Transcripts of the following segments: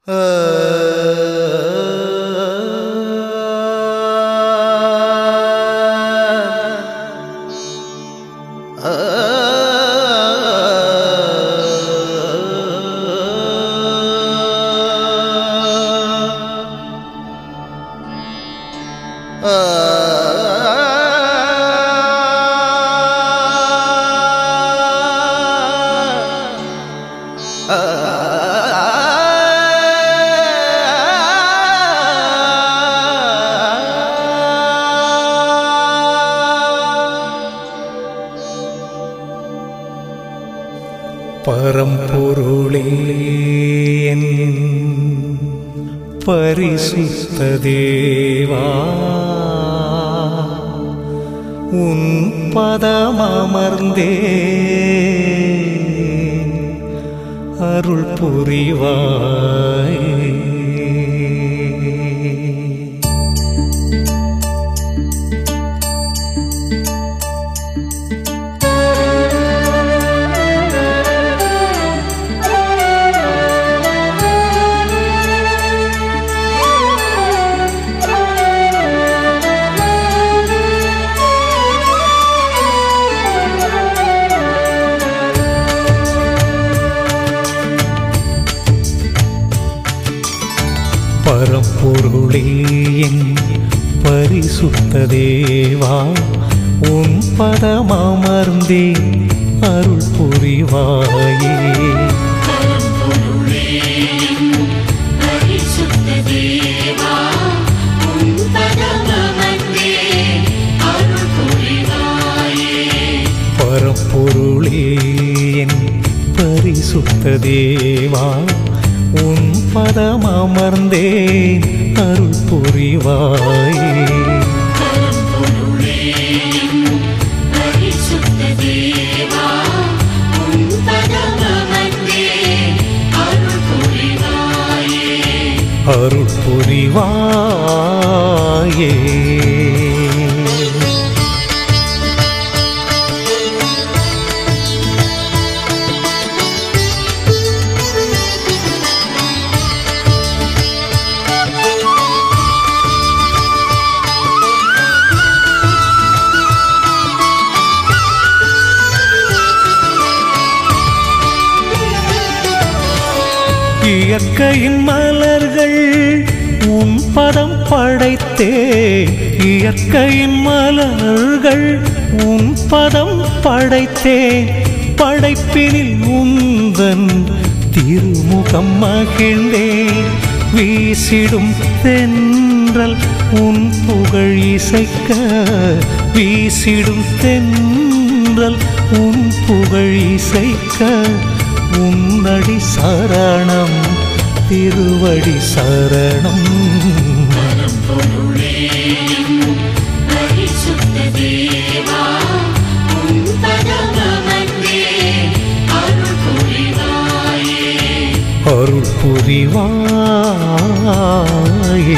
பரம்பொருளே என் பரிசுத்த தேவா உன் பதமர்ந்தே அருள் புரிவாய் பரம்பொருளே என் பரிசுத்த தேவா உன் பதமர்ந்தே அருள் புரிவாயே பரிசுத்த தேவா உன் பதமமர்ந்தே அருள் புரிவாயே பரம்பொருளே என் பரிசுத்த தேவா உன் பதமர்ந்தே அருள் புரிவாயே பரிசுத்த தேவா உன் பதமமர்ந்தே அருள் புரிவாயே அருள் புரிவாயே இயற்கையின் மலர்கள் உன் பதம் படைத்தே இயற்கையின் மலர்கள் உன் பதம் படைத்தே படைப்பினில் உந்தன் திருமுகம் மகிழ்ந்தே வீசிடும் தென்றல் உன் புகழ் இசைக்க வீசிடும் தென்றல் உன் புகழ் இசைக்க உன்னடி சரணம் திருவடி சரணம் பரிசுத்த தேவா உன் பதமமர்ந்தே அருள் புரிவாயே அருள் புரிவாயே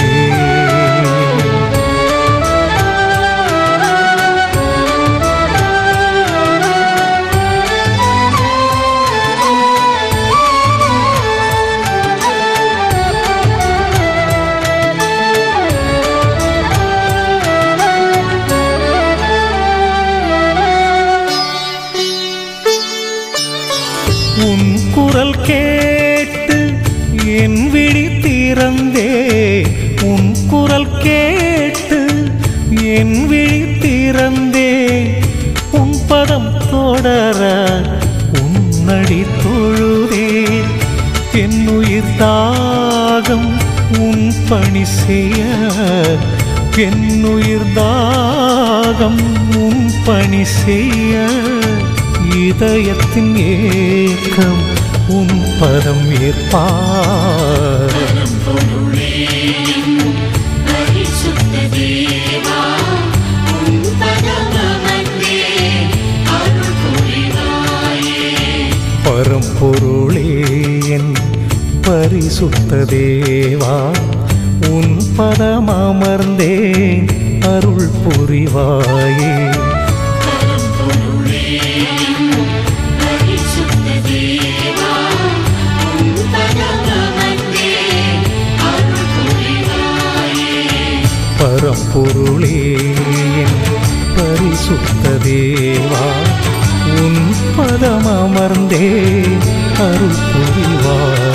உன் குரல் கேட்டு என் விழி திறந்தே உன் குரல் கேட்டு என் விழி திறந்தே உன் பதம் தொடர உன்னடி தொழுதே என் உயிர் தாகம் உன் பணி செய்ய என் உயிர் தாகம் உன் பணி செய்ய இதயத்தின் ஏக்கம் உன் பதம் ஏற்பார் பரிசுத்த தேவா உன் பதமமர்ந்தே அருள் புரிவாயே பரம்பொருளே என் பரிசுத்த தேவா உன் பதமர்ந்தே அருள் புரிவாயே பரிசுத்த தேவா உன் பதமமர்ந்தே பரம்பொருளே என் பரிசுத்த தேவா உன் பதம் அமர்ந்தே அருள் புரிவாய்